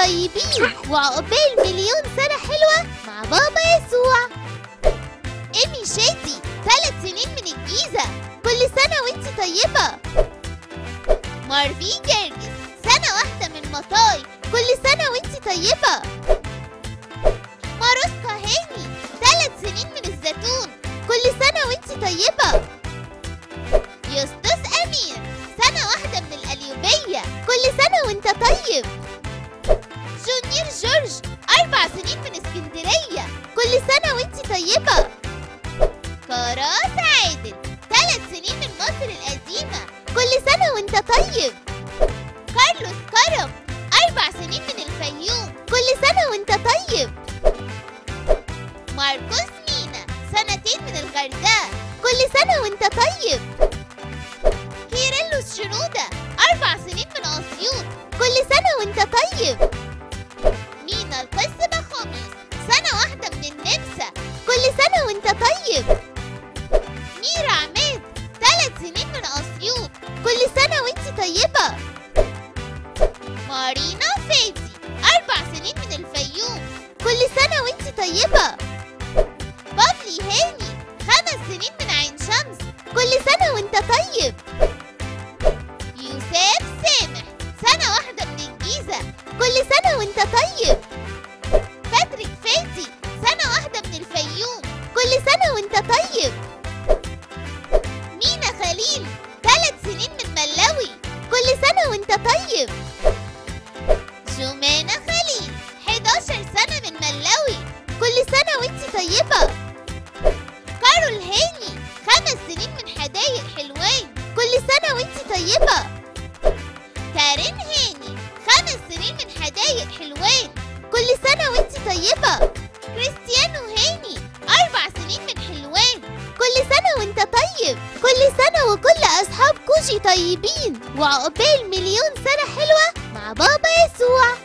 طيبين وعقبال مليون سنة حلوة مع بابا يسوع إيمي شادي ثلاث سنين من الجيزة كل سنة وانتي طيبة مارفي جرجس سنة واحدة من مطاي كل سنة وانتي طيبة ماروسكا هاني ثلاث سنين من الزيتون كل سنة وانتي طيبة يسطس أمير سنة واحدة من القليوبية كل سنة وانت طيب جونيور جورج أربع سنين من اسكندرية كل سنة وانت طيبة كراس عادل ثلاث سنين من مصر القديمة كل سنة وانت طيب كارلوس كرم أربع سنين من الفيوم كل سنة وانت طيب ماركوس مينا سنتين من الغردقة كل سنة وانت طيب كيرلس شنودة أربع سنين من أسيوط كل سنة وانت طيب مينا القس بخميس سنة واحدة من النمسا كل سنة وانت طيب ميرا عماد ثلاث سنين من أسيوط كل سنة وانت طيبة مارينا فادي أربع سنين من الفيوم كل سنة وانت طيبة بابلي هاني خمس سنين من عين شمس كل سنة وانت طيب يوسف سامح سنة واحدة من الجيزة كل سنة وانت طيب باتريك فادي سنة واحدة من الفيوم كل سنة وانت طيب مينا خليل ثلاث سنين من ملاوي كل سنة وانت طيب جمانة خليل 11 سنة من ملاوي كل سنة وانت طيبة كارول هاني خمس سنين من حدايق حلوان كل سنة وانت طيبة كارين هاني خمس سنين من حدايق حلوان كل سنة وانت طيبة كريستيانو هاني أربع سنين من حلوان كل سنة وانت طيب كل سنة وكل أصحاب كوشي طيبين وعقبال مليون سنة حلوة مع بابا يسوع